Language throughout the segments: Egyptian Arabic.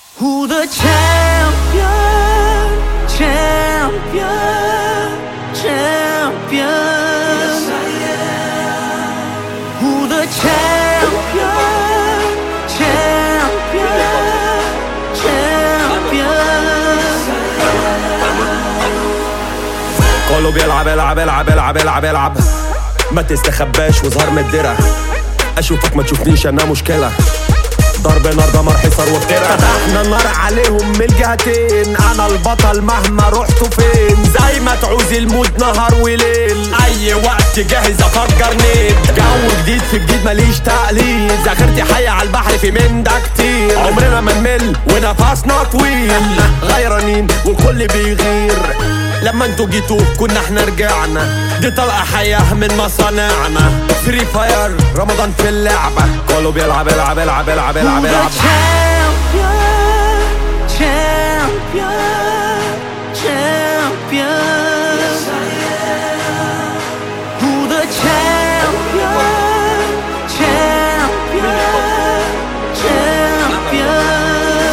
Who the champion, champion, champion? Yes, I am. Who the champion, champion, champion? كله بيلعب يلعب يلعب يلعب يلعب يلعب ما تستخباش وظهر من الدرع اشوفك ما تشوفنيش انا مشكله ضرب نار دمر حصار وبترع فتحنا النار عليهم من الجهتين انا البطل مهما رحتوا فين زي ما تعوز المود نهار وليل اي وقت جاهز افجر نيت جو جديد في جديد ماليش تقليد ذاكرتي حية على البحر في من ده كتير عمرنا ما نمل ونفسنا طويل غيرانين والكل بيغير لما انتوا جيتوا كنا احنا رجعنا دي طلقة حية من مصانعنا فري فاير رمضان في اللعبة كله بيلعب يلعب يلعب يلعب Who يلعب the يلعب champion, champion, champion? Yes, I am. Who the champion, champion, champion?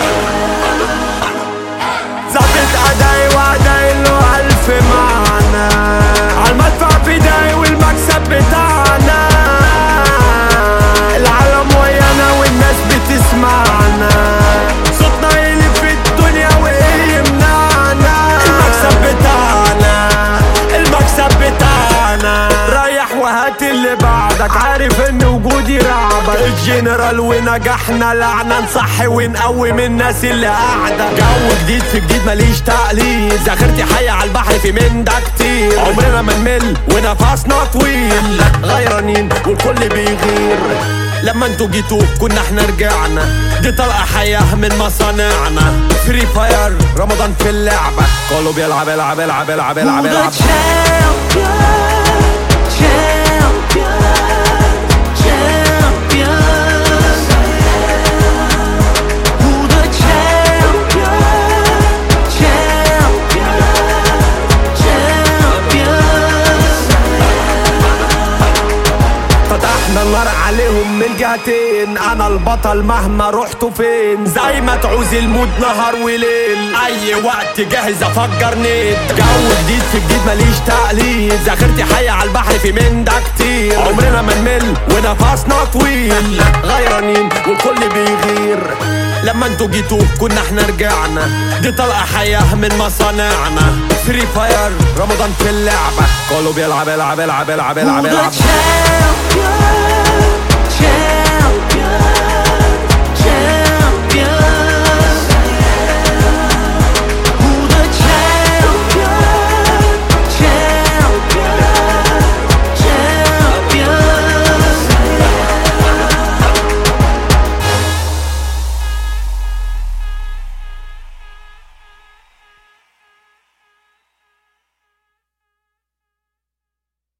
ظابط اداي واداي له الف معنى عالمدفع في داي والمكسب بتاعنا العالم ويانا والناس بتسمعنا صوتنا يلف في الدنيا وايه يمنعنا المكسب بتاعنا المكسب بتاعنا ريح وهات اللي بعدك عارف ان وجودي رعبك الجنرال ونجحنا لعنة نصحي ونقوم الناس اللي قاعدة جو جديد في جديد ماليش تقليد ذاكرتي حية على البحر في من ده كتير عمرنا ما نمل ونفسنا طويل غيرانين والكل بيغير لما انتوا جيتوا كنا احنا رجعنا دي طلقة حية من مصانعنا فري فاير رمضان في اللعبة كله بيلعب يلعب يلعب يلعب يلعب Who the يلعب champion, champion, champion? Who the champion, champion, champion? فتحنا النار عليهم من جهتين انا البطل مهما رحتوا فين زي ما تعوز المود نهار وليل اي وقت جاهز افجر نيت جو جديد في جديد ماليش تقليد ذاكرتي حية على البحر في من ده كتير عمرنا ما نمل ونفسنا طويل غيرانين والكل بيغير لما انتوا جيتوا كنا احنا رجعنا دي طلقة حية من مصانعنا فري فاير رمضان في اللعبة كله بيلعب يلعب يلعب يلعب يلعب Who the يلعب champion,